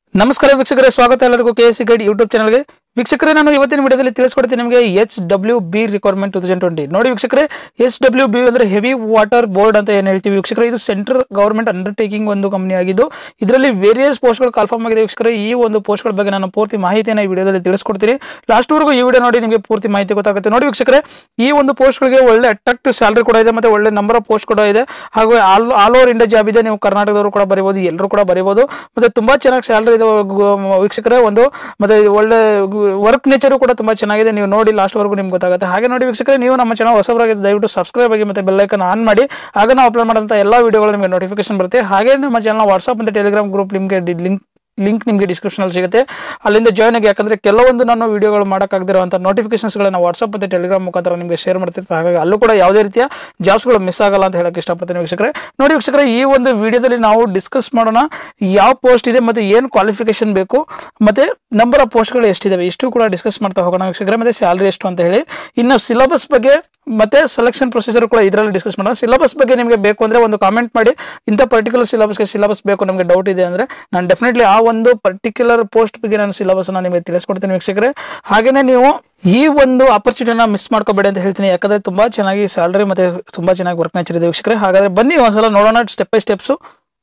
ನಮಸ್ಕಾರ ವೀಕ್ಷಕರೇ ಸ್ವಾಗತ ಎಲ್ಲರಿಗೂ ಕೆ ಎಸ್ ಗೈಡ್ ಯೂಟ್ಯೂಬ್ ಚಾನಲ್ಗೆ ವೀಕ್ಷಕರೇ ನಾನು ಇವತ್ತಿನ ವಿಡಿಯೋದಲ್ಲಿ ತಿಳಿಸ್ಕೊಡ್ತೀನಿ ನಿಮಗೆ H W B requirement two thousand twenty ನೋಡಿ ವೀಕ್ಷಕರೇ ಎಚ್ ಡಬ್ಲ್ಯೂ ಬಿ ಅಂದ್ರೆ ಹೆವಿ ವಾಟರ್ ಬೋರ್ಡ್ ಅಂತ ಏನು ಹೇಳ್ತೀವಿ ವೀಕ್ಷಕರೇ ಇದು ಸೆಂಟ್ರಲ್ ಗವರ್ಮೆಂಟ್ ಅಂಡರ್ಟೇಕಿಂಗ್ ಒಂದು ಕಂಪನಿ ಆಗಿದ್ದು ಇದರಲ್ಲಿ ವೇರಿಯಸ್ ಪೋಸ್ಟ್ಗಳು ಕಾಲ್ಫಾರ್ಮ್ ಆಗಿದೆ ವೀಕ್ಷಕರೇ ಈ ಒಂದು ಪೋಸ್ಟ್ಗಳ ಬಗ್ಗೆ ನಾನು ಪೂರ್ತಿ ಮಾಹಿತಿಯನ್ನು ಈ ವಿಡಿಯೋದಲ್ಲಿ ತಿಳಿಸ್ಕೊಡ್ತೀನಿ ಲಾಸ್ಟ್ವರೆಗೂ ಈ ವಿಡಿಯೋ ನೋಡಿ ನಿಮಗೆ ಪೂರ್ತಿ ಮಾಹಿತಿ ಗೊತ್ತಾಗುತ್ತೆ ನೋಡಿ ವೀಕ್ಷಕರೇ ಈ ಒಂದು ಪೋಸ್ಟ್ಗಳಿಗೆ ಒಳ್ಳೆ ಅಟ್ರಾಕ್ಟಿವ್ ಸ್ಯಾಲರಿ ಕೂಡ ಇದೆ ಮತ್ತೆ ಒಳ್ಳೆ ನಂಬರ್ ಆಫ್ ಪೋಸ್ಟ್ ಕೂಡ ಇದೆ ಹಾಗೂ all all over India job ಇದೆ ನೀವು ಕರ್ನಾಟಕದವರು ಕೂಡ ಬರೀಬಹುದು ಎಲ್ಲರೂ ಕೂಡ ಬರೀಬಹುದು ಮತ್ತೆ ತುಂಬಾ ಚೆನ್ನಾಗಿ ಸ್ಯಾಲರಿ ಇದೆ ಗು- ವೀಕ್ಷಕರೇ ಒಂದು ಮತ್ತೆ ಒಳ್ಳೆ ವರ್ಕ್ ನೇಚರ್ ಕೂಡ ತುಂಬಾ ಚೆನ್ನಾಗಿದೆ ನೀವು ನೋಡಿ ಲಾಸ್ಟ್ ವರೆಗೂ ನಿಮ್ಗೆ ಗೊತ್ತಾಗುತ್ತೆ ಹಾಗೆ ನೋಡಿ ವೀಕ್ಷಕರೇ ನೀವು ನಮ್ಮ ಚಾನಲ್ ಹೊಸಬರಾಗಿದ್ದು ದಯವಿಟ್ಟು ಸಬ್ಸ್ಕ್ರೈಬ್ ಆಗಿ ಮತ್ತೆ ಬೆಲ್ ಐಕನ್ ಆನ್ ಮಾಡಿ ಆಗ ನಾವು ಅಪ್ಲೋಡ್ ಮಾಡಿದಂಥ ಎಲ್ಲ ವಿಡಿಯೋಗಳು ನಿಮಗೆ ನೋಟಿಫಿಕೇಶನ್ ಬರುತ್ತೆ ಹಾಗೆ ನಮ್ಮ ಚಾನಲ್ ವಾಟ್ಸ್ಆಪ್ ಮತ್ತೆ ಟೆಲಿಗ್ರಾಮ್ ಗ್ರೂಪ್ ನಿಮಗೆ ಲಿಂಕ್ ಲಿಂಕ್ ನಿಮಗೆ ಡಿಸ್ಕ್ರಿಪ್ಷನ್ ಅಲ್ಲಿ ಸಿಗುತ್ತೆ ಅಲ್ಲಿಂದ ಜಾಯ್ನ್ ಆಗಿ ಯಾಕಂದ್ರೆ ಕೆಲವೊಂದು ನಾನು ವಿಡಿಯೋಗಳು ಮಾಡೋಕ್ಕಾಗದಿರುವಂಥ ನೋಟಿಫಿಕೇಶನ್ಸ್ಗಳನ್ನ ವಾಟ್ಸ್ಆಪ್ ಮತ್ತು ಟೆಲಿಗ್ರಾಮ್ ಮುಖಾಂತರ ನಿಮಗೆ ಶೇರ್ ಮಾಡ್ತಿರ್ತಾರೆ ಹಾಗಾಗಿ ಅಲ್ಲೂ ಕೂಡ ಯಾವುದೇ ರೀತಿಯ ಜಾಬ್ಸ್ಗಳು ಮಿಸ್ ಆಗಲ್ಲ ಅಂತ ಹೇಳಕ್ಕೆ ಇಷ್ಟಪಡ್ತೀನಿ ವೀಕ್ಷಕರೇ ನೋಡಿ ವೀಕ್ಷಕರೇ ಈ ಒಂದು ವಿಡಿಯೋದಲ್ಲಿ ನಾವು ಡಿಸ್ಕಸ್ ಮಾಡೋಣ ಯಾವ ಪೋಸ್ಟ್ ಇದೆ ಮತ್ತೆ ಏನು ಕ್ವಾಲಿಫಿಕೇಶನ್ ಬೇಕು ಮತ್ತೆ ನಂಬರ್ ಆಫ್ ಪೋಸ್ಟ್ಗಳು ಎಷ್ಟಿದಾವೆ ಇಷ್ಟು ಕೂಡ ಡಿಸ್ಕಸ್ ಮಾಡ್ತಾ ಹೋಗೋಣ ವೀಕ್ಷಕರೇ ಮತ್ತೆ ಸ್ಯಾಲರಿ ಎಷ್ಟು ಅಂತ ಹೇಳಿ ಇನ್ನು ಸಿಲೆಬಸ್ ಬಗ್ಗೆ ಮತ್ತೆ ಸೆಲೆಕ್ಷನ್ ಪ್ರೊಸೀಜರ್ ಕೂಡ ಇದರಲ್ಲಿ ಡಿಸ್ಕಸ್ ಮಾಡೋಣ ಸಿಲೆಬಸ್ ಬಗ್ಗೆ ನಿಮಗೆ ಬೇಕು ಅಂದ್ರೆ ಒಂದು ಕಾಮೆಂಟ್ ಮಾಡಿ ಇಂಥ ಪರ್ಟಿಕ್ಯುಲರ್ ಸಿಲೆಬಸ್ಗೆ ಸಿಲೆಬಸ್ ಬೇಕು ನಮಗೆ ಡೌಟ್ ಇದೆ ಅಂದ್ರೆ ನಾನು ಡೆಫಿನೆಟ್ಲಿ ಆ ಒಂದು ಪರ್ಟಿಕ್ಯುಲರ್ ಪೋಸ್ಟ್ ಬಗ್ಗೆ ನಾನು ಸಿಲೆಬಸ್ ಅನ್ನ ನಿಮಗೆ ತಿಳಿಸ್ಕೊಡ್ತೀನಿ ವೀಕ್ಷಕರೇ ಹಾಗೇನೆ ನೀವು ಈ ಒಂದು ಆಪರ್ಚುನಿಟಿನ ಮಿಸ್ ಮಾಡ್ಕೋಬೇಡಿ ಅಂತ ಹೇಳ್ತೀನಿ ಯಾಕಂದ್ರೆ ತುಂಬಾ ಚೆನ್ನಾಗಿ ಸ್ಯಾಲರಿ ಮತ್ತೆ ತುಂಬಾ ಚೆನ್ನಾಗಿ ವರ್ಕ್ ನೇಚರ್ ಇದೆ ವೀಕ್ಷಕರೇ ಹಾಗಾದ್ರೆ ಬನ್ನಿ ಒಂದ್ಸಲ ನೋಡೋಣ ಸ್ಟೆಪ್ ಬೈ ಸ್ಟೆಪ್ಸು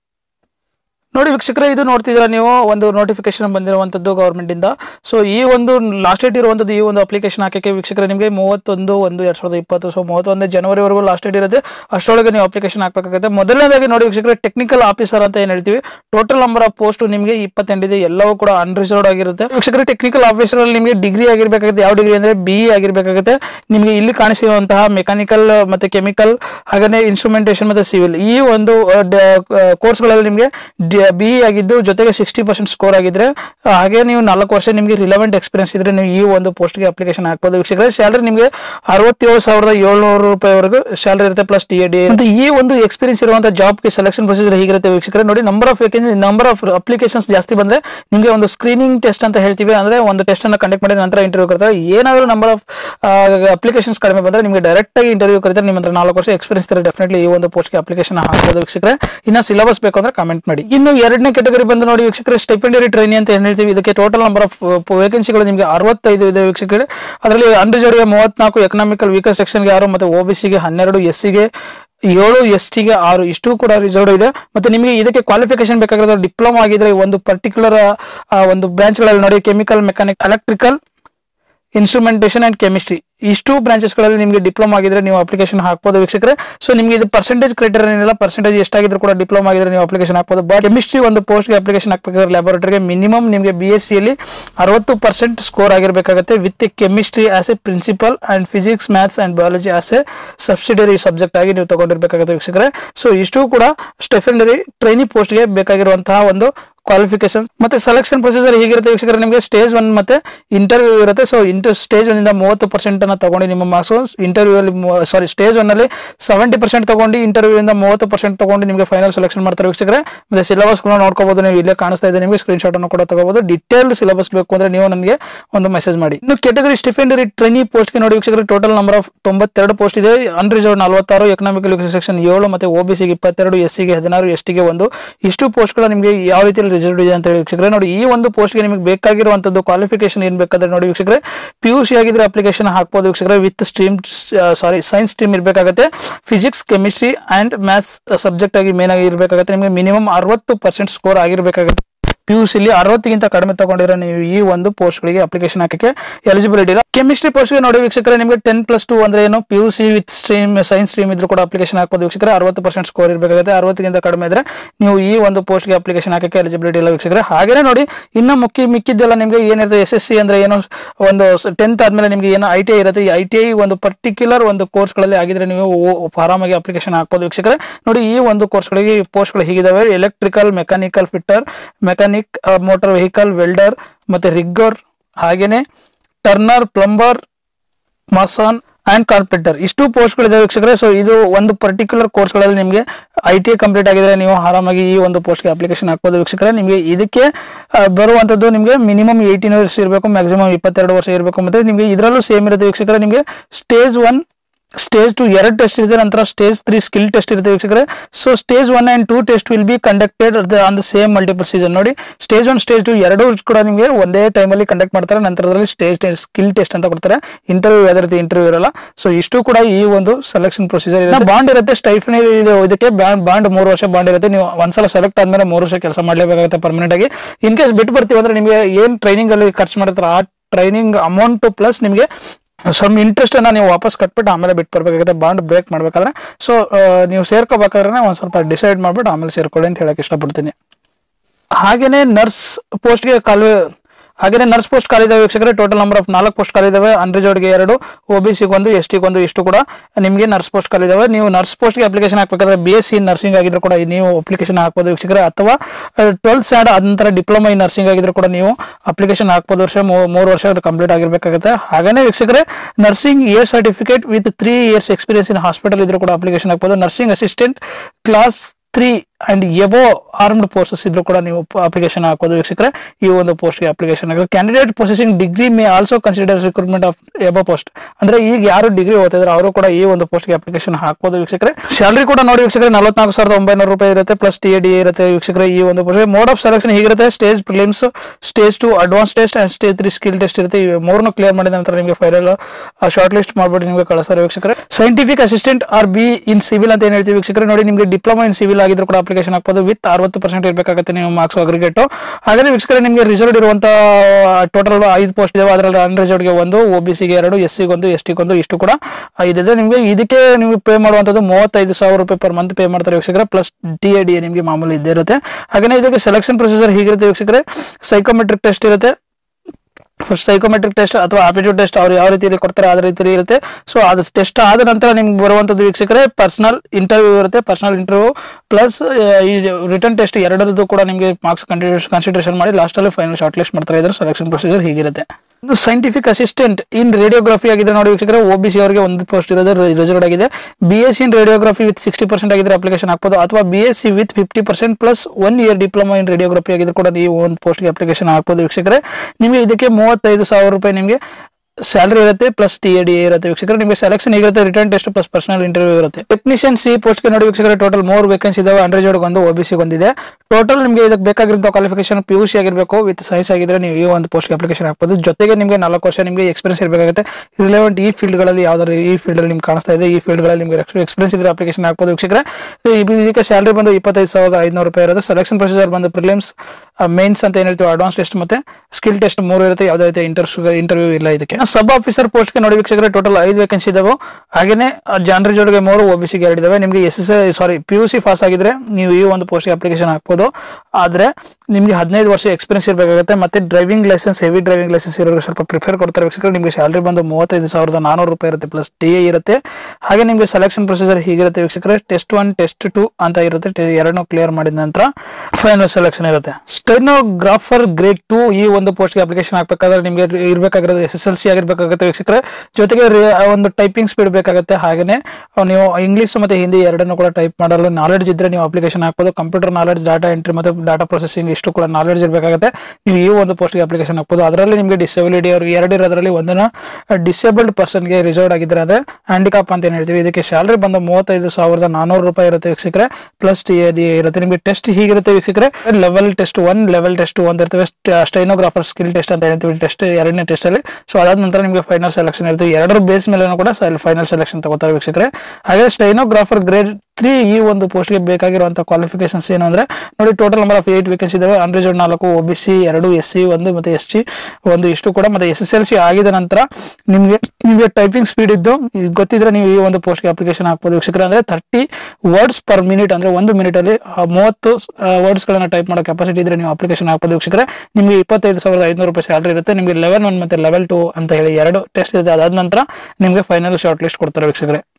ನೋಡಿ ವೀಕ್ಷಕರೇ ಇದು ನೋಡ್ತಿದ್ದೀರಾ ನೀವು ಒಂದು ನೋಟಿಫಿಕೇಶನ್ ಬಂದಿರುವಂತದ್ದು ಗವರ್ಮೆಂಟ್ ಇಂದ ಸೊ ಈ ಒಂದು ಲಾಸ್ಟ್ ಡೇಟ್ ಇರುವಂತದ್ದು ಈ ಒಂದು ಅಪ್ಲಿಕೇಶನ್ ಹಾಕಕ್ಕೆ ವೀಕ್ಷಕರೇ ನಿಮಗೆ ಮೂವತ್ತೊಂದು ಒಂದು ಎರಡ್ ಸಾವಿರದ ಇಪ್ಪತ್ತು ಸೊ ಮೂವತ್ತೊಂದು ಜನವರಿವರೆಗೂ ಲಾಸ್ಟ್ ಡೇಟ್ ಇರುತ್ತೆ ಅಷ್ಟರೊಳಗೆ ನೀವು ಅಪ್ಲಿಕೇಶನ್ ಹಾಕಬೇಕಾಗುತ್ತೆ ಮೊದಲನೇದಾಗಿ ನೋಡಿ ವೀಕ್ಷಕರೇ ಟೆಕ್ನಿಕಲ್ ಆಫೀಸರ್ ಅಂತ ಏನ್ ಹೇಳ್ತೀವಿ ಟೋಟಲ್ ನಂಬರ್ ಆಫ್ ಪೋಸ್ಟ್ ನಿಮಗೆ ಇಪ್ಪತ್ತೆಂಟಿದೆ ಎಲ್ಲವೂ ಕೂಡ ಅನ್ರಿಸರ್ವ್ಡ್ ಆಗಿರುತ್ತೆ ವೀಕ್ಷಕರೇ ಟೆಕ್ನಿಕಲ್ ಆಫೀಸರ್ ಅಲ್ಲಿ ನಿಮಗೆ ಡಿಗ್ರಿ ಆಗಿರ್ಬೇಕಾಗುತ್ತೆ ಯಾವ ಡಿಗ್ರಿ ಅಂದ್ರೆ ಬಿ ಆಗಿರ್ಬೇಕಾಗುತ್ತೆ ನಿಮಗೆ ಇಲ್ಲಿ ಕಾಣಿಸಿರುವಂತಹ ಮೆಕ್ಯಾನಿಕಲ್ ಮತ್ತೆ ಕೆಮಿಕಲ್ ಹಾಗೇನೆ ಇನ್ಸ್ಟ್ರೂಮೆಂಟೇಷನ್ ಮತ್ತೆ ಸಿವಿಲ್ ಈ ಒಂದು ಕೋರ್ಸ್ಗಳಲ್ಲಿ ನಿಮಗೆ ಬಿ ಆಗಿದ್ದು ಜೊತೆಗೆ ಸಿಕ್ಸ್ಟಿ ಪರ್ಸೆಂಟ್ ಸ್ಕೋರ್ ಆಗಿದ್ರೆ ಆ, ಹಾಗೆ ನೀವು ನಾಲ್ಕು ವರ್ಷ ನಿಮಗೆ ರಿಲೆವೆಂಟ್ ಎಕ್ಸ್ಪೀರಿಯನ್ಸ್ ಇದ್ರೆ ನೀವು ಈ ಒಂದು ಪೋಸ್ಟ್ಗೆ ಅಪ್ಲಿಕೇಶನ್ ಹಾಕ್ಬೋದು ವೀಕ್ಷಕರೇ ಸ್ಯಾಲರಿ ನಿಮಗೆ ಅರವತ್ತೇಳು ಸಾವಿರದ ಏಳ್ನೂರು ರೂಪಾಯಿವರೆಗೂ ಸ್ಯಾಲರಿ ಇರುತ್ತೆ ಪ್ಲಸ್ ಟಿ ಎ ಡಿ ಮತ್ತು ಈ ಒಂದು ಎಕ್ಸ್ಪೀರಿಯನ್ಸ್ ಇರುವಂತಹ ಜಾಬ್ಗೆ ಸೆಲೆಕ್ಷನ್ ಪ್ರೊಸೀಜರ್ ಹೀಗಿರುತ್ತೆ ವೀಕ್ಷಕರೇ ನೋಡಿ number of vacancy number of applications ಜಾಸ್ತಿ ಬಂದ್ರೆ ನಿಮಗೆ ಒಂದು ಸ್ಕ್ರೀನಿಂಗ್ ಟೆಸ್ಟ್ ಅಂತ ಹೇಳ್ತೀವಿ ಅಂದ್ರೆ ಒಂದು ಟೆಸ್ಟ್ ಅನ್ನ ಕಂಡಕ್ಟ್ ಮಾಡಿದ ನಂತರ ಇಂಟರ್ವ್ಯೂ ಕರೀತಾರೆ ಏನಾದರೂ ನಂಬರ್ ಆಫ್ ಅಪ್ಲಿಕೇಶನ್ಸ್ ಕಡಿಮೆ ಬಂದ್ರೆ ನಿಮಗೆ ಡೈರೆಕ್ಟ್ ಆಗಿ ಇಂಟರ್ವ್ಯೂ ಕರೀತಾರೆ ನಿಮ್ಮ ಹತ್ರ ನಾಲ್ಕು ವರ್ಷ ಎಕ್ಸ್ಪೀರಿಯನ್ಸ್ ಇದ್ರೆ ಡೆಫಿನೆಟ್ಲಿ ಈ ಒಂದು ಪೋಸ್ಟ್ಗೆ ಅಪ್ಲಿಕೇಶನ್ ಹಾಕ್ಬೋದು ವೀಕ್ಷಕರೇ ಇನ್ನು ಸಿಲೆಬಸ್ ಬೇಕು ಅಂದ್ರೆ ಕಮೆಂಟ್ ಮಾಡಿ ಇನ್ನು ಎರಡನೇ ಕೆಟಗರಿ ಬಂದು ನೋಡಿ ವೀಕ್ಷಕರೇ ಸ್ಟೆಪೆಂಡರಿ ಟ್ರೈನಿ ಅಂತ ಏನ್ ಹೇಳ್ತೀವಿ ಇದಕ್ಕೆ ಟೋಟಲ್ ನಂಬರ್ ಆಫ್ ವೇಕೆನ್ಸಿಗಳು ನಿಮಗೆ ಅರವತ್ತೈದು ಇದೆ ವೀಕ್ಷಕರೇ ಅದರಲ್ಲಿ ಅಂಡರ್ಜರ್ಗೆ ಮೂವತ್ನಾಲ್ಕು ಎಕನಾಮಿಕಲ್ ವೀಕರ್ ಸೆಕ್ಷನ್ಗೆ ಆರು ಮತ್ತೆ ಒಬಿಸಿಗೆ ಹನ್ನೆರಡು ಎಸ್ ಸಿಗೆ ಏಳು ಎಸ್ ಟಿಗೆ ಆರು ಇಷ್ಟು ಕೂಡ ರಿಸರ್ವ್ ಇದೆ ಮತ್ತೆ ನಿಮಗೆ ಇದಕ್ಕೆ ಕ್ವಾಲಿಫಿಕೇಶನ್ ಬೇಕಾಗಿರೋದು ಡಿಪ್ಲೊಮಾ ಆಗಿದ್ರೆ ಒಂದು ಪರ್ಟಿಕ್ಯುಲರ್ ಒಂದು ಬ್ರಾಂಚ್ಗಳಲ್ಲಿ ನೋಡಿ chemical mechanic electrical instrumentation and chemistry ಇಷ್ಟು ಬ್ರಾಂಚಸ್ ಗಳಲ್ಲಿ ನಿಮಗೆ ಡಿಪ್ಲೊಮಾ ಆಗಿದ್ರೆ ನೀವು ಅಪ್ಲಿಕೇಶನ್ ಹಾಕ್ಬೋದು ವೀಕ್ಷಕರೇ ಸೊ ನಿಮಗೆ ಇದು ಪರ್ಸೆಂಟೇಜ್ ಕ್ರೈಟೇರಿಯಾ ಏನಿಲ್ಲ ಪರ್ಸೆಂಟೇಜ್ ಎಷ್ಟಾಗಿದ್ರು ಕೂಡ ಡಿಪ್ಲೊಮಾ ಆಗಿದ್ರೆ ನೀವು ಅಪ್ಲಿಕೇಶನ್ ಹಾಕ್ಬೋದು ಬಟ್ ಕೆಮಿಸ್ಟ್ರಿ ಒಂದು ಪೋಸ್ಟ್ಗೆ ಅಪ್ಲಿಕೇಶನ್ ಹಾಕ್ಬೇಕಾದ್ರೆ ಲ್ಯಾಬೋರೇಟರಿಗೆ ಮಿನಿಮಮ್ ನಿಮಗೆ ಬಿ ಎಸ್ ಸಿಯಲ್ಲಿ ಅರವತ್ತು ಪರ್ಸೆಂಟ್ ಸ್ಕೋರ್ ಆಗಿರಬೇಕಾಗುತ್ತೆ with chemistry as a principal and physics maths and biology as a subsidiary subject ಆಗಿ ನೀವು ತಗೊಂಡಿರ್ಬೇಕಾಗುತ್ತೆ ವೀಕ್ಷಕರೇ ಸೊ ಇಷ್ಟು ಕೂಡ ಸ್ಟೆಫೆಂಡರಿ ಟ್ರೈನಿ ಪೋಸ್ಟ್ಗೆ ಬೇಕಾಗಿರುವಂತಹ ಒಂದು ಕ್ವಾಲಿಫಿಕೇಶನ್ ಮತ್ತೆ ಸೆಲೆಕ್ಷನ್ ಪ್ರೊಸೀಜರ್ ಹೇಗಿರುತ್ತೆ ವೀಕ್ಷಕರೇ ನಿಮಗೆ ಸ್ಟೇಜ್ ಒನ್ ಮತ್ತೆ ಇಂಟರ್ವ್ಯೂ ಇರುತ್ತೆ ಸೊ ಇಂಟರ್ ಸ್ಟೇಜ್ ಒನ್ ಇಂದ ಮೂವತ್ತು ಪರ್ಸೆಂಟ್ ಅನ್ನ ತಗೊಂಡು ನಿಮ್ಮ ಮಾರ್ಕ್ಸ್ ಇಂಟರ್ವ್ಯೂ ಅಲ್ಲಿ ಸಾರಿ ಸ್ಟೇಜ್ ಒನ್ ಅಲ್ಲಿ ಸೆವೆಂಟಿ ಪರ್ಸೆಂಟ್ ತಗೊಂಡು ಇಂಟರ್ವ್ಯೂ ಇಂದ ಮೂವತ್ತು ಪರ್ಸೆಂಟ್ ತಗೊಂಡು ನಿಮಗೆ ಫೈನಲ್ ಸೆಲೆಕ್ಷನ್ ಮಾಡ್ತಾರೆ ವೀಕ್ಷಕರೇ ಮತ್ತೆ ಸಿಲೆಬಸ್ ಕೂಡ ನೋಡ್ಕೋಬಹುದು ನೀವು ಇಲ್ಲೇ ಕಾಣಿಸ್ತಾ ಇದೆ ನಿಮಗೆ ಸ್ಕ್ರೀನ್ ಶಾಟ್ ಅನ್ನು ಕೂಡ ತಗೋಬಹುದು ಡಿಟೇಲ್ ಸಿಲೆಬಸ್ ಬೇಕು ಅಂದ್ರೆ ನೀವು ನನಗೆ ಒಂದು ಮೆಸೇಜ್ ಮಾಡಿ ಇನ್ನು ಕೆಟಗರಿ ಸ್ಟಿಫೆಂಡರಿ ಟ್ರೈನಿ ಪೋಸ್ಟ್ಗೆ ನೋಡಿ ವೀಕ್ಷಕರೇ ಟೋಟಲ್ ನಂಬರ್ ಆಫ್ ತೊಂಬತ್ತೆರಡು ಪೋಸ್ಟ್ ಇದೆ ಅನ್ರಿಸರ್ವ್ ನಲವತ್ತಾರು ಎಕನಾಮಿಕಲ್ ಸೆಕ್ಷನ್ ಏಳು ಮತ್ತೆ ಒಬಿಸಿಗೆ ಇಪ್ಪತ್ತೆರಡು ಎಸ್ ಸಿಗೆ ಹದಿನಾರು ಎಸ್ ಟಿಗೆ ಒಂದು ಇಷ್ಟು ಪೋಸ್ಟ್ಗಳ ನಿಮಗೆ ಯಾವ ರೀತಿಯಲ್ಲಿ ರಿಸರ್ವ್ ಇದೆ ಅಂತ ಹೇಳಿ ವೀಕ್ಷಕರೇ ನೋಡಿ ಈ ಒಂದು ಪೋಸ್ಟ್ಗೆ ನಿಮಗೆ ಬೇಕಾಗಿರುವಂತದ್ದು ಕ್ವಾಲಿಫಿಕೇಶನ್ ಏನ್ ಬೇಕಾದ್ರೆ ನೋಡಿ ವೀಕ್ಷಕರೇ ಪಿ ಯು ಸಿ ಆಗಿದ್ರೆ ಅಪ್ಲಿಕೇಶನ್ ಹಾಕ್ಬೋದು ವೀಕ್ಷಕರೇ with stream sorry science stream ಇರಬೇಕಾಗುತ್ತೆ physics chemistry and maths subject ಆಗಿ ಮೇನ್ ಆಗಿ ಇರಬೇಕಾಗುತ್ತೆ ನಿಮಗೆ ಮಿನಿಮಮ್ ಅರವತ್ತು ಪರ್ಸೆಂಟ್ ಸ್ಕೋರ್ ಆಗಿರಬೇಕಾಗುತ್ತೆ ಪಿ ಯು ಸಿಲಿ ಅರವತ್ತಕ್ಕಿಂತ ಕಡಿಮೆ ತಗೊಂಡಿರೋ ನೀವು ಈ ಒಂದು post ಗಳಿಗೆ ಅಪ್ಲಿಕೇಶನ್ ಹಾಕಕ್ಕೆ ಎಲಿಜಿಬಿಲಿಟಿ ಇಲ್ಲ ಕೆಮಿಸ್ಟ್ರಿ ಪೋಸ್ಟ್ಗೆ ನೋಡಿ ವೀಕ್ಷಕರೇ ನಿಮಗೆ ಟೆನ್ ಪ್ಲಸ್ ಟು ಅಂದ್ರೆ ಏನು P U C with stream science stream ಇದ್ರು ಕೂಡ ಅಪ್ಲಿಕೇಶನ್ ಹಾಕೋದು ವೀಕ್ಷಕರೇ ಅರವತ್ತು ಪರ್ಸೆಂಟ್ ಸ್ಕೋರ್ ಇರಬೇಕಾಗುತ್ತೆ ಅರವತ್ತಕ್ಕಿಂತ ಕಡಿಮೆ ಇದ್ರೆ ನೀವು ಈ ಒಂದು post ಗೆ ಅಪ್ಲಿಕೇಶನ್ ಹಾಕಕ್ಕೆ ಎಲಿಜಿಬಿಲಿಟಿ ಇಲ್ಲ ವೀಕ್ಷಕರೇ ಹಾಗೇನೆ ನೋಡಿ ಇನ್ನು ಮುಖ್ಯ ಮಿಕ್ಕಿದ್ದೆಲ್ಲ ನಿಮಗೆ ಏನಿರುತ್ತೆ ಎಸ್ ಎಸ್ ಸಿ ಅಂದ್ರೆ ಏನು ಒಂದು ಟೆಂತ್ ಆದ್ಮೇಲೆ ನಿಮಗೆ ಏನು ಐ ಟಿ ಐ ಇರುತ್ತೆ ಈ ಐ ಟಿ ಐ ಒಂದು ಪರ್ಟಿಕ್ಯುಲರ್ ಒಂದು ಕೋರ್ಸ್ಗಳಲ್ಲಿ ಆಗಿದ್ರೆ ನೀವು ಓ- ಆರಾಮಾಗಿ ಅಪ್ಲಿಕೇಶನ್ ಹಾಕ್ಬೋದು ವೀಕ್ಷಕರೇ ನೋಡಿ ಈ ಒಂದು ಕೋರ್ಸ್ಗಳಿಗೆ ಪೋಸ್ಟ್ಗಳು ಹೀಗಿದಾವೆ electrical mechanical fitter mechanic motor vehicle welder ಮತ್ತೆ ರಿಗ್ಗರ್ ಹಾಗೇನೆ turner plumber mason and carpenter ಇಷ್ಟು ಪೋಸ್ಟ್ಗಳಿದೆ ವೀಕ್ಷಕರೇ ಸೊ ಇದು ಒಂದು ಪರ್ಟಿಕ್ಯುಲರ್ ಕೋರ್ಸ್ಗಳಲ್ಲಿ ನಿಮಗೆ ಐ ಟಿ ಕಂಪ್ಲೀಟ್ ಆಗಿದ್ರೆ ನೀವು ಆರಾಮಾಗಿ ಈ ಒಂದು ಪೋಸ್ಟ್ಗೆ ಅಪ್ಲಿಕೇಶನ್ ಹಾಕ್ಬೋದು ವೀಕ್ಷಕರೇ ನಿಮಗೆ ಇದಕ್ಕೆ ಆ, ಬರುವಂಥದ್ದು ನಿಮಗೆ ಮಿನಿಮಮ್ ಏಯ್ಟೀನ್ ಇಯರ್ಸ್ ಇರಬೇಕು ಮ್ಯಾಕ್ಸಿಮಮ್ ಇಪ್ಪತ್ತೆರಡು ವರ್ಷ ಇರಬೇಕು ಮತ್ತೆ ನಿಮಗೆ ಇದರಲ್ಲೂ ಸೇಮ್ ಇರುತ್ತೆ ವೀಕ್ಷಕರೇ ನಿಮಗೆ ಸ್ಟೇಜ್ ಒನ್ ಸ್ಟೇಜ್ ಟು ಎರಡು ಟೆಸ್ಟ್ ಇದೆ ನಂತರ ಸ್ಟೇಜ್ ತ್ರೀ ಸ್ಕಿಲ್ ಟೆಸ್ಟ್ ಇರುತ್ತೆ ವೀಕ್ಷಕರೇ so stage one and two test will be conducted on the same multiple session ನೋಡಿ ಸ್ಟೇಜ್ ಒನ್ ಸ್ಟೇಜ್ ಟು ಎರಡು ಕೂಡ ನಿಮಗೆ ಒಂದೇ ಟೈಮಲ್ಲಿ ಕಂಡಕ್ಟ್ ಮಾಡ್ತಾರೆ ನಂತರದಲ್ಲಿ ಸ್ಟೇಜ್ ಸ್ಕಿಲ್ ಟೆಸ್ಟ್ ಅಂತ ಕೊಡ್ತಾರೆ ಇಂಟರ್ವ್ಯೂ ಯಾವುದೇ ರೀತಿ ಇಂಟರ್ವ್ಯೂ ಇರಲ್ಲ ಸೊ ಇಷ್ಟು ಕೂಡ ಈ ಒಂದು ಸೆಲೆಕ್ಷನ್ ಪ್ರೊಸೀಜರ್ ಇದೆ ಬಾಂಡ್ ಇರುತ್ತೆ ಸ್ಟೈಫನ್ ಇದೆ ಇದಕ್ಕೆ ಬಾಂಡ್ ಮೂರು ವರ್ಷ ಬಾಂಡ್ ಇರುತ್ತೆ ನೀವು ಒಂದ್ಸಲ ಸೆಲೆಕ್ಟ್ ಆದ್ಮೇಲೆ ಮೂರು ವರ್ಷ ಕೆಲಸ ಮಾಡಲೇಬೇಕಾಗುತ್ತೆ ಪರ್ಮನೆಂಟ್ ಆಗಿ ಇನ್ ಕೇಸ್ ಬಿಟ್ಟು ಬರ್ತೀವಿ ಅಂದ್ರೆ ನಿಮಗೆ ಏನ್ ಟ್ರೈನಿಂಗ್ ಅಲ್ಲಿ ಖರ್ಚು ಮಾಡಿರ್ತಾರೆ ಆ ಟ್ರೈನಿಂಗ್ ಅಮೌಂಟ್ ಪ್ಲಸ್ ನಿಮಗೆ ಸಮ್ ಇಂಟ್ರೆಸ್ಟ್ ಅನ್ನ ನೀವು ವಾಪಸ್ ಕಟ್ಬಿಟ್ಟು ಆಮೇಲೆ ಬಿಟ್ಟು ಬರ್ಬೇಕಾಗುತ್ತೆ ಬಾಂಡ್ ಬ್ರೇಕ್ ಮಾಡ್ಬೇಕಾದ್ರೆ ಸೊ ನೀವು ಸೇರ್ಕೋಬೇಕಾದ್ರೆ ಒಂದ್ ಸ್ವಲ್ಪ ಡಿಸೈಡ್ ಮಾಡ್ಬಿಟ್ಟು ಆಮೇಲೆ ಸೇರ್ಕೊಳ್ಳಿ ಅಂತ ಹೇಳಕ್ ಇಷ್ಟಪಡ್ತೀನಿ ಹಾಗೇನೆ ನರ್ಸ್ ಪೋಸ್ಟ್ಗೆ ಕಾಲು ಹಾಗೇನೆ ನರ್ಸ್ ಪೋಸ್ಟ್ ಖಾಲಿದಾವೆ ವೀಕ್ಷಕರೇ ಟೋಟಲ್ ನಂಬರ್ ಆಫ್ ನಾಲ್ಕು ಪೋಸ್ಟ್ ಖಾಲಿದಾವೆ ಗೆ ಎರಡು ಒ ಬಿ ಒಂದು ಎಸ್ ಒಂದು ಇಷ್ಟು ಕೂಡ ನಿಮಗೆ ನರ್ಸ್ ಪೋಸ್ಟ್ ಖಾಲಿದಾವೆ ನೀವು ನರ್ಸ್ ಪೋಸ್ಟ್ಗೆ ಅಪ್ಲಿಕೇಶನ್ ಹಾಕಬೇಕಾದ್ರೆ ಬಿ ಎಸ್ ಸಿ ನರ್ಸಿಂಗ್ ಆಗಿದ್ರು ಕೂಡ ನೀವು ಅಪ್ಲಿಕೇಶನ್ ಹಾಕ್ಬೋದು ವೀಕ್ಷಕರೇ ಅಥವಾ ಟ್ವೆಲ್ತ್ ಸ್ಟ್ಯಾಂಡ್ ಆದ ನಂತರ ಡಿಪ್ಲೊಮಾ ಇನ್ ನರ್ಸಿಂಗ್ ಆಗಿದ್ರು ಕೂಡ ನೀವು ಅಪ್ಲಿಕೇಶನ್ ಹಾಕ್ಬೋದು ವರ್ಷ ಮೂ- ಮೂರು ವರ್ಷ ಕಂಪ್ಲೀಟ್ ಆಗಿರ್ಬೇಕಾಗುತ್ತೆ ಹಾಗೇನೆ ವೀಕ್ಷಕರೇ nursing year certificate with three years experience in hospital ಇದ್ರು ಕೂಡ ಅಪ್ಲಿಕೇಶನ್ ಹಾಕ್ಬೋದು nursing assistant class three and above armed forces ಇದ್ರು ಕೂಡ ನೀವು ಅಪ್ಲಿಕೇಶನ್ ಹಾಕೋದು ವೀಕ್ಷಕರೇ ಈ ಒಂದು ಪೋಸ್ಟ್ಗೆ ಅಪ್ಲಿಕೇಶನ್ ಹಾಕೋದು candidate possessing degree may also consider recruitment of above post ಅಂದ್ರೆ ಈಗ ಯಾರು ಡಿಗ್ರಿ ಓದ್ತಾ ಇದ್ದಾರೆ ಅವರು ಕೂಡ ಈ ಒಂದು ಪೋಸ್ಟ್ಗೆ ಅಪ್ಲಿಕೇಶನ್ ಹಾಕೋದು ವೀಕ್ಷಕರೇ ಸ್ಯಾಲರಿ ಕೂಡ ನೋಡಿ ವೀಕ್ಷಕರೇ ನಲವತ್ನಾಲ್ಕು ಸಾವಿರದ ಒಂಬೈನೂರು ರೂಪಾಯಿ ಇರುತ್ತೆ ಪ್ಲಸ್ ಟಿ ಎ ಡಿ ಇರುತ್ತೆ ವೀಕ್ಷಕರೇ ಈ ಒಂದು ಪೋಸ್ಟ್ ಮೋಡ್ ಆಫ್ ಸೆಲೆಕ್ಷನ್ ಹೀಗಿರುತ್ತೆ stage prelims stage two advance test and stage three skill test ಇರುತ್ತೆ ಈ ಮೂರನ್ನು ಕ್ಲಿಯರ್ ಮಾಡಿದ ನಂತರ ನಿಮಗೆ ಫೈನಲ್ ಶಾರ್ಟ್ ಲಿಸ್ಟ್ ಮಾಡ್ಬಿಟ್ಟು ನಿಮಗೆ ಕಳಿಸ್ತಾರೆ ವೀಕ್ಷಕರೇ scientific assistant R B in civil ಅಂತ ಏನ್ ಹೇಳ್ತೀವಿ ವೀಕ್ಷಕರೇ ನೋಡಿ ನಿಮಗೆ ಡಿಪ್ಲೊಮಾ ಇನ್ ಸಿವಿಲ್ ಆಗಿದ್ರು ಕೂಡ ಅಪ್ಲಿಕೇಶನ್ ಹಾಕ್ಬೋದು ವಿತ್ ಅರವತ್ತು ಪರ್ಸೆಂಟ್ ಇರಬೇಕಾಗುತ್ತೆ ನೀವು ಮಾರ್ಕ್ಸ್ ಅಗ್ರಿಗೇಟ್ ಹಾಗಾದ್ರೆ ವೀಕ್ಷಕರೇ ನಿಮಗೆ ರಿಸರ್ವ್ ಇರುವಂತ ಟೋಟಲ್ ಐದು ಪೋಸ್ಟ್ ಇದಾವೆ ಅದರಲ್ಲಿ ಅನ್ರಿಸರ್ವ್ಡ್ಗೆ ಒಂದು ಒ ಬಿ ಸಿಗೆ ಎರಡು ಎಸ್ ಸಿಗೆ ಒಂದು ಎಸ್ ಟಿಗೆ ಒಂದು ಇಷ್ಟು ಕೂಡ ಇದಿದೆ ನಿಮಗೆ ಇದಕ್ಕೆ ನಿಮಗೆ ಪೇ ಮಾಡುವಂತದ್ದು ಮೂವತ್ತೈದು ಸಾವಿರ ರೂಪಾಯಿ ಪರ್ ಮಂತ್ ಪೇ ಮಾಡ್ತಾರೆ ವೀಕ್ಷಕರೇ ಪ್ಲಸ್ ಟಿ ಎ ಡಿ ನಿಮಗೆ ಮಾಮೂಲಿ ಇದ್ದೇ ಇರುತ್ತೆ ಹಾಗೆ ಇದಕ್ಕೆ ಸೆಲೆಕ್ಷನ್ ಪ್ರೊಸೀಜರ್ ಹೀಗಿರುತ್ತೆ ವೀಕ್ಷಕರೇ ಸೈಕೋಮೆಟ್ರಿಕ್ ಟೆಸ್ಟ್ ಇರುತ್ತೆ ಫಸ್ಟ್ ಸೈಕೋಮೆಟ್ರಿಕ್ ಟೆಸ್ಟ್ ಅಥವಾ ಆಪ್ಟಿಟ್ಯೂಡ್ ಟೆಸ್ಟ್ ಅವ್ರು ಯಾವ ರೀತಿಯಲ್ಲಿ ಕೊಡ್ತಾರೆ ಅದೇ ರೀತಿ ಇರುತ್ತೆ ಸೊ ಅದು ಟೆಸ್ಟ್ ಆದ ನಂತರ ನಿಮ್ಗೆ ಬರುವಂತದ್ದು ವೀಕ್ಷಕರೇ ಪರ್ಸನಲ್ ಇಂಟರ್ವ್ಯೂ ಇರುತ್ತೆ ಪರ್ಸನಲ್ ಇಂಟರ್ವ್ಯೂ ಪ್ಲಸ್ ಈ ರಿಟರ್ನ್ ಟೆಸ್ಟ್ ಎರಡರದ್ದು ಕೂಡ ನಿಮಗೆ ಮಾರ್ಕ್ಸ್ ಕನ್ಸಿಡರೇಷನ್ ಮಾಡಿ ಲಾಸ್ಟ್ ಅಲ್ಲಿ ಫೈನಲ್ ಶಾರ್ಟ್ ಲಿಸ್ಟ್ ಮಾಡ್ತಾರೆ ಇದ್ರ ಸೆಲೆಕ್ಷನ್ ಪ್ರೊಸೀಜರ್ ಹೀಗಿರುತ್ತೆ ಇನ್ನು ಸೈಂಟಿಫಿಕ್ ಅಸಿಸ್ಟೆಂಟ್ ಇನ್ ರೇಡಿಯೋಗ್ರಫಿ ಆಗಿದ್ರೆ ನೋಡಿ ವೀಕ್ಷಕರೇ ಒ ಬಿ ಸಿ ಅವರಿಗೆ ಒಂದು ಪೋಸ್ಟ್ ಇರೋದು ರಿಸರ್ವ್ಡ್ ಆಗಿದೆ B S C in radiography with sixty percent ಆಗಿದ್ರೆ ಅಪ್ಲಿಕೇಶನ್ ಹಾಕ್ಬೋದು ಅಥವಾ B S C with fifty percent plus one year diploma in radiography ಆಗಿದ್ರೆ ಕೂಡ ನೀವು ಒಂದು ಪೋಸ್ಟ್ಗೆ ಅಪ್ಲಿಕೇಶನ್ ಹಾಕ್ಬೋದು ವೀಕ್ಷಕರೇ ನಿಮಗೆ ಇದಕ್ಕೆ ಮೂವತ್ತೈದು ಸಾವಿರ ರೂಪಾಯಿ ನಿಮಗೆ ಸ್ಯಾಲರಿ ಇರುತ್ತೆ ಪ್ಲಸ್ ಟಿ ಎ ಡಿ ಇರುತ್ತೆ ವೀಕ್ಷಕರು ನಿಮಗೆ ಸೆಲೆಕ್ಷನ್ ಹೇಗಿರುತ್ತೆ written test plus personal interview ಇರುತ್ತೆ ಟೆಕ್ನಿಷಿಯನ್ ಸಿ ಪೋಸ್ಟ್ಗೆ ನೋಡಿ ವೀಕ್ಷಕರೇ ಟೋಟಲ್ ಮೂರು ವೇಕೆನ್ಸಿ ಇದಾವೆ ಅಂಡ್ರೆಡ್ ಒಂದು ಒ ಬಿ ಸಿ ಒಂದಿದೆ ಟೋಟಲ್ ನಿಮಗೆ ಇದಕ್ಕೆ ಬೇಕಾಗಿರೋ ಕ್ವಾಲಿಫಿಕೇಶನ್ ಪಿ ಯು ಸಿ ಆಗಿರಬೇಕು ವಿತ್ ಸೈನ್ಸ್ ಆಗಿದ್ರೆ ನೀವು ಈ ಒಂದು ಪೋಸ್ಟ್ಗೆ ಅಪ್ಲಿಕೇಶನ್ ಹಾಕ್ಬೋದು ಜೊತೆಗೆ ನಿಮಗೆ ನಾಲ್ಕು ವರ್ಷ ನಿಮಗೆ ಎಕ್ಸ್ಪೀರಿಯನ್ಸ್ ಇರಬೇಕಾಗುತ್ತೆ ರಿಲೆವೆಂಟ್ ಈ ಫೀಲ್ಡ್ಗಳಲ್ಲಿ ಯಾವ್ದಾದ್ರು ಈ ಫೀಲ್ಡ್ ನಿಮ್ಗೆ ಕಾಣಿಸ್ತಾ ಇದೆ ಈ ಫೀಲ್ಡ್ಗಳಲ್ಲಿ ನಿಮಗೆ ಎಕ್ಸ್ಪೀರಿಯನ್ಸ್ ಇದ್ರೆ ಅಪ್ಲಿಕೇಶನ್ ಹಾಕ್ಬೋದು ವೀಕ್ಷಕರೇ ಈ- ಇದಕ್ಕೆ ಸ್ಯಾಲರಿ ಬಂದು ಇಪ್ಪತ್ತೈದು ಸಾವಿರದ ಐದುನೂರು ರೂಪಾಯಿ ಇರುತ್ತೆ ಸೆಲೆಕ್ಷನ್ ಪ್ರೊಸೀಜರ್ ಬಂದು ಪ್ರಿಲಿಮ್ಸ್ ಮೇನ್ಸ್ ಅಂತ ಏನ್ ಹೇಳ್ತೀವಿ ಅಡ್ವಾನ್ಸ್ ಟೆಸ್ಟ್ ಮತ್ತೆ ಸ್ಕಿಲ್ ಟೆಸ್ಟ್ ಮೂರು ಇರುತ್ತೆ ಯಾವುದೇ ರೀತಿ ಇಂಟರ್ವ್ಯೂ ಇಂಟರ್ವ್ಯೂ ಇಲ್ಲ ಇದಕ್ಕೆ ಸಬ್ ಆಫೀಸರ್ ಪೋಸ್ಟ್ಗೆ ನೋಡಿ ವೀಕ್ಷಕರೇ ಟೋಟಲ್ ಐದು ವೇಕೆನ್ಸಿ ಇದಾವೆ ಹಾಗೇನೆ ಜಾನರಿ ಜೋಡಿಗೆ ಮೂರು ಒ ಬಿ ಸಿಗೆ ಎರಡು ಇದಾವೆ ನಿಮಗೆ S S sorry P U C pass ಆಗಿದ್ರೆ ನೀವು ಈ ಒಂದು ಪೋಸ್ಟ್ಗೆ ಅಪ್ಲಿಕೇಶನ್ ಹಾಕ್ಬೋದು ಆದ್ರೆ ನಿಮಗೆ ಹದಿನೈದು ವರ್ಷ ಎಕ್ಸ್ಪೀರಿಯನ್ಸ್ ಇರಬೇಕಾಗುತ್ತೆ ಮತ್ತೆ driving licence heavy driving licence ಇರೋರಿಗೆ ಸ್ವಲ್ಪ ಪ್ರಿಫರ್ ಕೊಡ್ತಾರೆ ವೀಕ್ಷಕರು ನಿಮಗೆ ಸ್ಯಾಲರಿ ಬಂದು ಮೂವತ್ತೈದು ಸಾವಿರದ ನಾನೂರು ರೂಪಾಯಿ ಇರುತ್ತೆ ಪ್ಲಸ್ ಟಿ ಎ ಇರುತ್ತೆ ಹಾಗೆ ನಿಮಗೆ ಸೆಲೆಕ್ಷನ್ ಪ್ರೊಸೀಜರ್ ಹೀಗಿರುತ್ತೆ ವೀಕ್ಷಕರೇ ಟೆಸ್ಟ್ ಒನ್ ಟೆಸ್ಟ್ ಟು ಅಂತ ಇರುತ್ತೆ ಟೆ- ಎರಡನ್ನೂ ಕ್ಲಿಯರ್ ಮಾಡಿದ ನಂತರ ಫೈನಲ್ ಸೆಲೆಕ್ಷನ್ ಇರುತ್ತೆ ಸ್ಟೆನೋಗ್ರಾಫರ್ ಗ್ರೇಡ್ ಟು ಈ ಒಂದು ಪೋಸ್ಟ್ಗೆ ಅಪ್ಲಿಕೇಶನ್ ಹಾಕ್ಬೇಕಾದ್ರೆ ನಿಮಗೆ ಇರಬೇಕಾಗಿರೋದು ಎಸ್ ಎಸ್ ಎಲ್ ಸಿ ಆಗಿರ್ಬೇಕಾಗುತ್ತೆ ವೀಕ್ಷಕರೇ ಜೊತೆಗೆ ರೆ- ಒಂದು ಟೈಪಿಂಗ್ ಸ್ಪೀಡ್ ಬೇಕಾಗುತ್ತೆ ಹಾಗೇನೆ ಅಹ್ ನೀವು ಇಂಗ್ಲಿಷ್ ಮತ್ತೆ ಹಿಂದಿ ಎರಡನ್ನು ಕೂಡ ಟೈಪ್ ಮಾಡಲು ನಾಲೆಡ್ಜ್ ಇದ್ರೆ ನೀವು ಅಪ್ಲಿಕೇಶನ್ ಹಾಕ್ಬೋದು ಕಂಪ್ಯೂಟರ್ ನಾಲೆಡ್ಜ್ ಡಾಟಾ ಎಂಟ್ರಿ ಮತ್ತೆ ಡಾಟಾ ಪ್ರೊಸೆಸಿಂಗ್ ಇಷ್ಟು ಕೂಡ ನಾಲೆಡ್ಜ್ ಇರಬೇಕಾಗುತ್ತೆ ನೀವು ಈ ಒಂದು ಪೋಸ್ಟ್ಗೆ ಅಪ್ಲಿಕೇಶನ್ ಹಾಕ್ಬೋದು ಅದರಲ್ಲಿ ನಿಮಗೆ ಡಿಸಬಿಲಿಟಿ ಅವ್ರಿಗೆ ಎರಡು ಇರೋದ್ರಲ್ಲಿ ಒಂದನ್ನ ಡಿಸೇಬಲ್ಡ್ ಪರ್ಸನ್ಗೆ ರಿಸರ್ವ್ ಆಗಿದ್ರೆ ಅಂದ್ರೆ ಹ್ಯಾಂಡಿಕಾಪ್ ಅಂತ ಏನ್ ಹೇಳ್ತೀವಿ ಇದಕ್ಕೆ ಸ್ಯಾಲರಿ ಬಂದು ಮೂವತ್ತೈದು ಸಾವಿರದ ನಾನೂರು ರೂಪಾಯಿ ಇರುತ್ತೆ ವೀಕ್ಷಕರೇ ಪ್ಲಸ್ ಟಿ ಎ ಇರುತ್ತೆ ನಿಮಗೆ ಟೆಸ್ಟ್ ಹೀಗಿರುತ್ತೆ ವೀಕ್ಷಕರೇ level test one level test two ಅಂತ ಇರ್ತವೆ ಸ್ಟೈನೋಗ್ರಾಫರ್ ಸ್ಕಿಲ್ ಟೆಸ್ಟ್ ಅಂತ ಹೇಳ್ತೀವಿ ಟೆಸ್ಟ್ ಎರಡನೇ ಟೆಸ್ಟ್ ಅಲ್ಲಿ ಸೊ ಅದಾದ ನಂತರ ನಿಮಗೆ ಫೈನಲ್ ಸೆಲೆಕ್ಷನ್ ಇರುತ್ತೆ ಎರಡರ ಬೇಸ್ ಮೇಲೆ ಕೂಡ ಫೈನಲ್ ಸೆಲೆಕ್ಷನ್ ತಗೋತಾರೆ ವೀಕ್ಷಕರೇ ಹಾಗೆ ಸ್ಟೈನೋಗ್ರಾಫರ್ ಗ್ರೇಡ್ ತ್ರೀ ಈ ಒಂದು ಪೋಸ್ಟ್ಗೆ ಬೇಕಾಗಿರುವಂತಹ ಕ್ವಾಲಿಫಿಕೇಶನ್ಸ್ ಏನು ಅಂದ್ರೆ ನೋಡಿ total number of eight vacancy ಇದಾವೆ ಅನ್ರಿಸರ್ವ್ ನಾಲ್ಕು ಒ ಬಿ ಸಿ ಎರಡು ಎಸ್ ಸಿ ಒಂದು ಮತ್ತೆ ಎಸ್ ಸಿ ಒಂದು ಇಷ್ಟು ಕೂಡ ಮತ್ತೆ ಎಸ್ ಎಸ್ ಎಲ್ ಸಿ ಆಗಿದ ನಂತರ ನಿಮಗೆ ನಿಮಗೆ ಟೈಪಿಂಗ್ ಸ್ಪೀಡ್ ಇದ್ದು ಇದ್ ಗೊತ್ತಿದ್ರೆ ನೀವು ಈ ಒಂದು ಪೋಸ್ಟ್ಗೆ ಅಪ್ಲಿಕೇಶನ್ ಹಾಕ್ಬೋದು ವೀಕ್ಷಕರೇ ಅಂದ್ರೆ ತರ್ಟಿ ವರ್ಡ್ಸ್ ಪರ್ ಮಿನಿಟ್ ಅಂದ್ರೆ ಒಂದು ಮಿನಿಟ್ ಅಲ್ಲಿ ಆ ಮೂವತ್ತು ವರ್ಡ್ಸ್ ಗಳನ್ನ ಟೈಪ್ ಮಾಡೋ ಕೆಪಾಸಿಟಿ ಇದ್ರೆ ನೀವು ಅಪ್ಲಿಕೇಶನ್ ಹಾಕ್ಬೋದು ವೀಕ್ಷಕರೇ ನಿಮಗೆ ಇಪ್ಪತ್ತೈದು ಸಾವಿರದ ಐದುನೂರು ರೂಪಾಯಿ ಸ್ಯಾಲರಿ ಇರುತ್ತೆ ನಿಮಗೆ ಲೆವೆನ್ ಒನ್ ಮತ್ತೆ ಲೆವೆಲ್ ಟು ಅಂತ ಹೇಳಿ ಎರಡು ಟೆಸ್ಟ್ ಇದೆ ಅದಾದ ನಂತರ ನಿಮಗೆ ಫೈನಲ್ ಶಾರ್ಟ್ ಲಿಸ್ಟ್ ಕೊಡ್ತಾರೆ ವೀಕ್ಷಕರೇ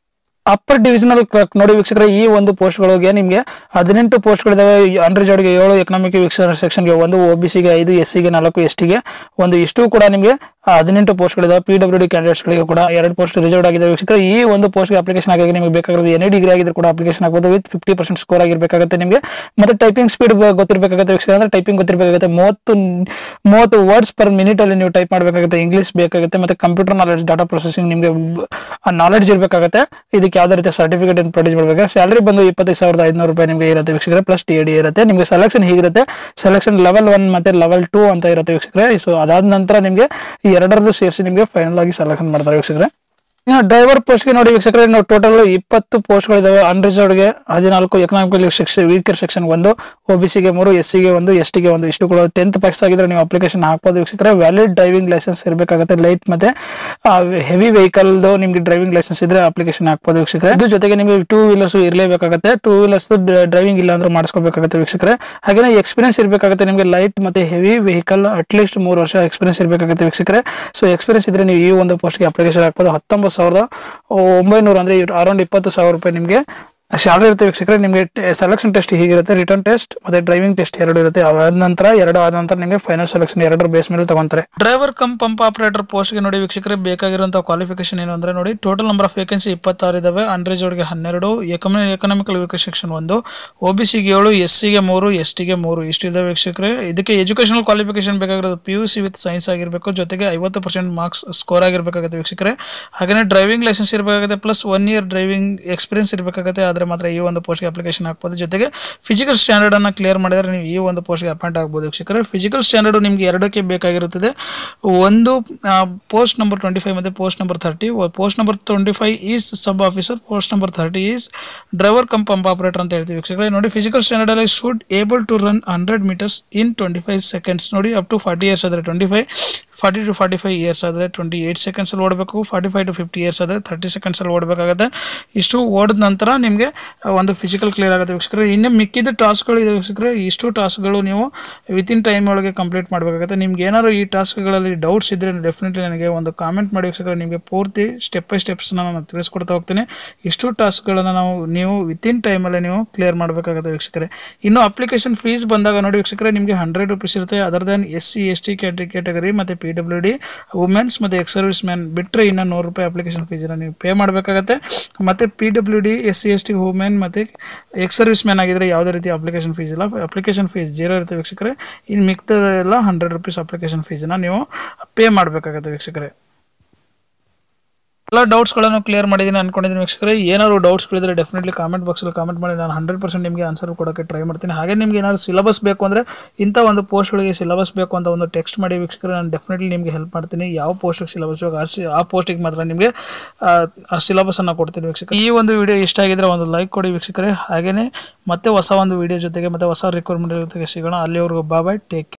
ಅಪ್ಪರ್ ಡಿವಿಷನಲ್ ಕ್ಲರ್ಕ್ ನೋಡಿ ವೀಕ್ಷಕರೇ ಈ ಒಂದು ಪೋಸ್ಟ್ಗಳಿಗೆ ನಿಮಗೆ ಹದಿನೆಂಟು ಪೋಸ್ಟ್ಗಳಿದಾವೆ ಅಂಡರ್ ಜಾಡ್ಗೆ ಏಳು ಎಕನಾಮಿಕ್ ವೀಕ್ಷಕ ಸೆಕ್ಷನ್ಗೆ ಒಂದು ಒ ಬಿ ಸಿಗೆ ಐದು ಎಸ್ ಸಿಗೆ ನಾಲ್ಕು ಎಸ್ ಟಿಗೆ ಒಂದು ಇಷ್ಟು ಕೂಡ ನಿಮಗೆ ಹದಿನೆಂಟು ಪೋಸ್ಟ್ಗಳಿದಾವೆ ಪಿ ಡಬ್ಲ್ಯೂ ಡಿ ಕ್ಯಾಂಡಿಡೇಟ್ಸ್ಗಳಿಗೆ ಕೂಡ ಎರಡು ಪೋಸ್ಟ್ ರಿಸರ್ವ್ ಆಗಿದೆ ವೀಕ್ಷಕರೇ ಈ ಒಂದು ಪೋಸ್ಟ್ಗೆ ಅಪ್ಲಿಕೇಶನ್ ಆಗಿ ನಿಮಗೆ ಬೇಕಾಗಿರೋದು ಎನಿ ಡಿಗ್ರಿ ಆಗಿದ್ರು ಕೂಡ ಅಪ್ಲಿಕೇಶನ್ ಆಗ್ಬೋದು ವಿತ್ ಫಿಫ್ಟಿ ಪರ್ಸೆಂಟ್ ಸ್ಕೋರ್ ಆಗಿರಬೇಕಾಗುತ್ತೆ ನಿಮಗೆ ಮತ್ತೆ ಟೈಪಿಂಗ್ ಸ್ಪೀಡ್ ಗೊತ್ತಿರಬೇಕಾಗುತ್ತೆ ವೀಕ್ಷಕರೇ ಅಂದ್ರೆ ಟೈಪಿಂಗ್ ಗೊತ್ತಿರಬೇಕಾಗುತ್ತೆ ಮೂವತ್ತು ಮೂವತ್ತು ವರ್ಡ್ಸ್ ಪರ್ ಮಿನಿಟ್ ಅಲ್ಲಿ ನೀವು ಟೈಪ್ ಮಾಡಬೇಕಾಗುತ್ತೆ ಇಂಗ್ಲಿಷ್ ಬೇಕಾಗುತ್ತೆ ಮತ್ತೆ ಕಂಪ್ಯೂಟರ್ ನಾಲೆಡ್ಜ್ ಡಾಟಾ ಪ್ರೊಸೆಸಿಂಗ್ ನಿಮಗೆ ನಾಲೆಡ್ಜ್ ಇರಬೇಕಾಗುತ್ತೆ ಇದಕ್ಕೆ ಯಾವುದೇ ರೀತಿಯ ಸರ್ಟಿಫಿಕೇಟ್ ಪ್ರೊಡ್ಯೂಸ್ ಮಾಡಬೇಕು ಸ್ಯಾಲರಿ ಬಂದು ಇಪ್ಪತ್ತೈದು ಸಾವಿರದ ಐದುನೂರು ರೂಪಾಯಿ ನಿಮಗೆ ಇರುತ್ತೆ ವೀಕ್ಷಕರೇ ಪ್ಲಸ್ ಟಿ ಡಿ ಇರುತ್ತೆ ನಿಮಗೆ ಸೆಲೆಕ್ಷನ್ ಹೀಗಿರುತ್ತೆ ಸೆಲೆಕ್ಷನ್ ಲೆವೆಲ್ ಒನ್ ಮತ್ತೆ ಲೆವೆಲ್ ಟೂ ಅಂತ ಇರುತ್ತೆ ವೀಕ್ಷಕರೇ ಸೊ ಅದಾದ ನಂತರ ನಿಮಗೆ ಈ ಎರಡರದ್ದು ಸೇರಿಸಿ ನಿಮಗೆ ಫೈನಲ್ ಆಗಿ ಸೆಲೆಕ್ಷನ್ ಮಾಡ್ತಾರೆ ವೀಕ್ಷಕರೇ ಇನ್ನು ಡ್ರೈವರ್ ಪೋಸ್ಟ್ಗೆ ನೋಡಿ ವೀಕ್ಷಕರೇ ನಾವು ಟೋಟಲ್ ಇಪ್ಪತ್ತು ಪೋಸ್ಟ್ಗಳಿದಾವೆ ಅನ್ರಿಸರ್ವ್ಡ್ಗೆ ಹದಿನಾಲ್ಕು ಎಕನಾಮಿಕಲ್ ಸೆಕ್ಷನ್ ವೀಕರ್ ಸೆಕ್ಷನ್ ಒಂದು ಒ ಬಿ ಸಿಗೆ ಮೂರು ಎಸ್ ಸಿಗೆ ಒಂದು ಎಸ್ ಟಿಗೆ ಒಂದು ಇಷ್ಟು ಕೂಡ ಟೆಂತ್ ಪಾಸ್ ಆಗಿದ್ರೆ ನೀವು ಅಪ್ಲಿಕೇಶನ್ ಹಾಕ್ಬೋದು ವೀಕ್ಷಕರೇ ವ್ಯಾಲಿಡ್ ಡ್ರೈವಿಂಗ್ ಲೈಸೆನ್ಸ್ ಇರಬೇಕಾಗುತ್ತೆ ಲೈಟ್ ಮತ್ತೆ ಹೆವಿ ವೆಹಿಕಲ್ದು ನಿಮಗೆ ಡ್ರೈವಿಂಗ್ ಲೈಸೆನ್ಸ್ ಇದ್ರೆ ಅಪ್ಲಿಕೇಶನ್ ಹಾಕ್ಬೋದು ವೀಕ್ಷಕರೇ ಇದ್ರ ಜೊತೆಗೆ ನಿಮಗೆ ಟೂ ವೀಲರ್ಸ್ ಇರಲೇಬೇಕಾಗುತ್ತೆ ಟೂ ವೀಲರ್ಸ್ ಡ್ರೈವಿಂಗ್ ಇಲ್ಲ ಅಂದ್ರೆ ಮಾಡಿಸ್ಕೋಬೇಕಾಗುತ್ತೆ ವೀಕ್ಷಕರೇ ಹಾಗೆ ಎಕ್ಸ್ಪೀರಿಯನ್ಸ್ ಇರಬೇಕಾಗುತ್ತೆ ನಿಮಗೆ ಲೈಟ್ ಮತ್ತೆ ಹೆವಿ ವೆಹಿಕಲ್ ಅಟ್ಲೀಸ್ಟ್ ಮೂರು ವರ್ಷ ಎಕ್ಸ್ಪೀರಿಯನ್ಸ್ ಇರಬೇಕಾಗುತ್ತೆ ವೀಕ್ಷಕರೇ ಸೊ ಎಕ್ಸ್ಪೀರಿಯನ್ಸ್ ಇದ್ರೆ ನೀವು ಈ ಒಂದು ಪೋಸ್ಟ್ಗೆ ಅಪ್ಲಿಕೇಶನ್ ಹಾಕ್ಬೋದು ಹತ್ತೊಂಬತ್ತು ಸಾವಿರದ ಒಂಬೈನೂರು ಅಂದ್ರೆ ಅರೌಂಡ್ ಇಪ್ಪತ್ತು ಸಾವಿರ ರೂಪಾಯಿ ನಿಮಗೆ ಶಾಲೆ ಇರುತ್ತೆ ವೀಕ್ಷಕರೇ ನಿಮಗೆ ಸೆಲೆಕ್ಷನ್ ಟೆಸ್ಟ್ ಹೀಗಿರುತ್ತೆ ರಿಟರ್ನ್ ಟೆಸ್ಟ್ ಮತ್ತೆ ಡ್ರೈವಿಂಗ್ ಟೆಸ್ಟ್ ಎರಡು ಇರುತ್ತೆ ಅದಾದ ನಂತರ ಎರಡು ಆದ ನಂತರ ನಿಮಗೆ ಫೈನಲ್ ಸೆಲೆಕ್ಷನ್ ಎರಡರ ಬೇಸ್ ಮೇಲೆ ತಗೊಂತಾರೆ ಡ್ರೈವರ್ ಕಮ್ ಪಂಪ್ ಆಪರೇಟರ್ ಪೋಸ್ಟ್ಗೆ ನೋಡಿ ವೀಕ್ಷಕರೇ ಬೇಕಾಗಿರುವಂತಹ ಕ್ವಾಲಿಫಿಕೇಶನ್ ಏನು ಅಂದ್ರೆ ನೋಡಿ ಟೋಟಲ್ ನಂಬರ್ ಆಫ್ ವೇಕೆನ್ಸಿ ಇಪ್ಪತ್ತಾರು ಇದಾವೆ ಅಂಡ್ರೇಜೋಡ್ಗೆ ಹನ್ನೆರಡು ಎಕನಾಮಿಕಲ್ ವೇಕೆ ಸೆಕ್ಷನ್ ಒಂದು ಒ ಬಿ ಸಿಗೆ ಏಳು ಎಸ್ ಸಿಗೆ ಮೂರು ಎಸ್ ಟಿಗೆ ಮೂರು ಇಷ್ಟು ಇದಾವೆ ವೀಕ್ಷಕರೇ ಇದಕ್ಕೆ ಎಜುಕೇಶನಲ್ ಕ್ವಾಲಿಫಿಕೇಶನ್ ಬೇಕಾಗಿರೋದು P U C with science ಆಗಿರಬೇಕು ಜೊತೆಗೆ ಐವತ್ತು ಪರ್ಸೆಂಟ್ ಮಾರ್ಕ್ಸ್ ಸ್ಕೋರ್ ಆಗಿರಬೇಕಾಗುತ್ತೆ ವೀಕ್ಷಕರೇ ಹಾಗೆ ಡ್ರೈವಿಂಗ್ ಲೈಸೆನ್ಸ್ ಇರಬೇಕಾಗುತ್ತೆ plus one year driving experience ಇರಬೇಕಾಗುತ್ತೆ ಆದರೆ ಮಾತ್ರ ಈ ಒಂದು ಪೋಸ್ಟ್ಗೆ ಅಪ್ಲಿಕೇಶನ್ ಹಾಕ್ಬೋದು ಜೊತೆಗೆ ಫಿಸಿಕಲ್ ಸ್ಟ್ಯಾಂಡರ್ಡ್ ಅನ್ನ ಕ್ಲಿಯರ್ ಮಾಡಿದ್ರೆ ನೀವು ಈ ಒಂದು ಪೋಸ್ಟ್ಗೆ ಅಪಾಯಿಂಟ್ ಆಗ್ಬೋದು ವೀಕ್ಷಕರೇ ಫಿಸಿಕಲ್ ಸ್ಟ್ಯಾಂಡರ್ಡ್ ನಿಮ್ಗೆ ಎರಡಕ್ಕೆ ಬೇಕಾಗಿರುತ್ತದೆ ಒಂದು ಪೋಸ್ಟ್ ನಂಬರ್ ಟ್ವೆಂಟಿ ಫೈವ್ ಮತ್ತು post number thirty post number twenty five is sub officer post number thirty is driver cum pump operator ಅಂತ ಹೇಳ್ತೀವಿ ವೀಕ್ಷಕರೇ ನೋಡಿ ಫಿಸಿಕಲ್ ಸ್ಟ್ಯಾಂಡರ್ಡ್ ಅಲ್ಲಿ should able to run hundred metres in twenty five seconds ನೋಡಿ up to forty years ಆದರೆ twenty five forty to forty five years ಆದರೆ twenty eight ಸೆಕೆಂಡ್ಸಲ್ಲಿ ಓಡಬೇಕು forty five to fifty years ಆದರೆ ತರ್ಟಿ ಸೆಕೆಂಡ್ಸಲ್ಲಿ ಓಡಬೇಕಾಗುತ್ತೆ ಇಷ್ಟು ಓಡಿದ ನಂತರ ನಿಮಗೆ ಒಂದು ಫಿಸಿಕಲ್ ಕ್ಲಿಯರ್ ಆಗುತ್ತೆ ವೀಕ್ಷಕರೇ ಇನ್ನು ಮಿಕ್ಕಿದ ಟಾಸ್ಕ್ಗಳು ಇದೆ ವೀಕ್ಷಕರೇ ಇಷ್ಟು ಟಾಸ್ಕ್ಗಳು ನೀವು ವಿತಿನ್ ಟೈಮ್ ಒಳಗೆ ಕಂಪ್ಲೀಟ್ ಮಾಡಬೇಕಾಗುತ್ತೆ ನಿಮ್ಗೆ ಏನಾದ್ರು ಈ ಟಾಸ್ಕ್ಗಳಲ್ಲಿ ಡೌಟ್ಸ್ ಇದ್ದರೆ ಡೆಫಿನೆಟ್ಲಿ ನನಗೆ ಒಂದು ಕಾಮೆಂಟ್ ಮಾಡಿ ವೀಕ್ಷಕರೇ ನಿಮಗೆ ಪೂರ್ತಿ ಸ್ಟೆಪ್ ಬೈ ಸ್ಟೆಪ್ಸ್ನ ನಾನು ತಿಳಿಸ್ಕೊಡ್ತಾ ಹೋಗ್ತೀನಿ ಇಷ್ಟು ಟಾಸ್ಕ್ಗಳನ್ನು ನಾವು ನೀವು ವಿತಿನ್ ಟೈಮಲ್ಲಿ ನೀವು ಕ್ಲಿಯರ್ ಮಾಡಬೇಕಾಗುತ್ತೆ ವೀಕ್ಷಕರೇ ಇನ್ನು ಅಪ್ಲಿಕೇಶನ್ ಫೀಸ್ ಬಂದಾಗ ನೋಡಿ ವೀಕ್ಷಕರೇ ನಿಮಗೆ ಹಂಡ್ರೆಡ್ ರುಪೀಸ್ ಇರುತ್ತೆ other than S C S T category ಮತ್ತು ಪಿ ಡಬ್ಲ್ಯೂ ಡಿ ವುಮೆನ್ಸ್ ಮತ್ತು ಎಕ್ಸ್ ಸರ್ವಿಸ್ ಮ್ಯಾನ್ ಬಿಟ್ಟರೆ ಇನ್ನು ನೂರು ರೂಪಾಯಿ ಅಪ್ಲಿಕೇಶನ್ ಫೀಸನ್ನು ನೀವು ಪೇ ಮಾಡಬೇಕಾಗತ್ತೆ ಮತ್ತು P W D S C S T women ಮತ್ತು ಎಕ್ಸ್ ಸರ್ವಿಸ್ ಮ್ಯಾನ್ ಆಗಿದ್ರೆ ಯಾವುದೇ ರೀತಿ ಅಪ್ಲಿಕೇಶನ್ ಫೀಸ್ ಇಲ್ಲ ಅಪ್ಲಿಕೇಶನ್ ಫೀಸ್ ಜೀರೋ ಇರುತ್ತೆ ವೀಕ್ಷಕರೇ ಇನ್ನು ಮಿಕ್ದೆಲ್ಲ ಹಂಡ್ರೆಡ್ ರುಪೀಸ್ ಅಪ್ಲಿಕೇಶನ್ ಫೀಸನ್ನು ನೀವು ಪೇ ಮಾಡಬೇಕಾಗತ್ತೆ ವೀಕ್ಷಕರೇ ಎಲ್ಲ ಡೌಟ್ಸ್ಗಳನ್ನು ಕ್ಲಿಯರ್ ಮಾಡಿದ್ದೀನಿ ಅನ್ಕೊಂಡಿದ್ದೀನಿ ವೀಕ್ಷಕರೇ ಏನಾದ್ರು ಡೌಟ್ಸ್ಗಳಿದ್ರೆ ಡೆಫಿನೆಟ್ಲಿ ಕಾಮೆಂಟ್ ಬಾಕ್ಸಲ್ಲಿ ಕಾಮೆಂಟ್ ಮಾಡಿ ನಾನು ಹಂಡ್ರೆಡ್ ಪರ್ಸೆಂಟ್ ನಿಮಗೆ ಆನ್ಸರ್ ಕೊಡೋಕ್ಕೆ ಟ್ರೈ ಮಾಡ್ತೀನಿ ಹಾಗೆ ನಿಮಗೆ ಏನಾದ್ರು ಸಿಲಬಸ್ ಬೇಕು ಅಂದರೆ ಇಂಥ ಒಂದು ಪೋಸ್ಟ್ಗಳಿಗೆ ಸಿಲಬಸ್ ಬೇಕು ಅಂತ ಒಂದು ಟೆಕ್ಸ್ಟ್ ಮಾಡಿ ವೀಕ್ಷಕರೇ ನಾನು ಡೆಫಿನೆಟ್ಲಿ ನಿಮಗೆ ಹೆಲ್ಪ್ ಮಾಡ್ತೀನಿ ಯಾವ ಪೋಸ್ಟಿಗೆ ಸಿಲಬಸ್ ಬೇಕು ಆ- ಆ ಪೋಸ್ಟಿಗೆ ಮಾತ್ರ ನಿಮಗೆ ಆ ಸಿಲಬಸನ್ನು ಕೊಡ್ತೀನಿ ವೀಕ್ಷಕ ಈ ಒಂದು ವಿಡಿಯೋ ಇಷ್ಟ ಆಗಿದ್ರೆ ಒಂದು ಲೈಕ್ ಕೊಡಿ ವೀಕ್ಷಕರೇ ಹಾಗೆಯೇ ಮತ್ತೆ ಹೊಸ ಒಂದು ವಿಡಿಯೋ ಜೊತೆಗೆ ಮತ್ತೆ ಹೊಸ ರಿಕ್ವೈರ್ಮೆಂಟ್ ಜೊತೆಗೆ ಸಿಗೋಣ ಅಲ್ಲಿವರೆಗೂ ಬಾಯ್ ಟೇಕ್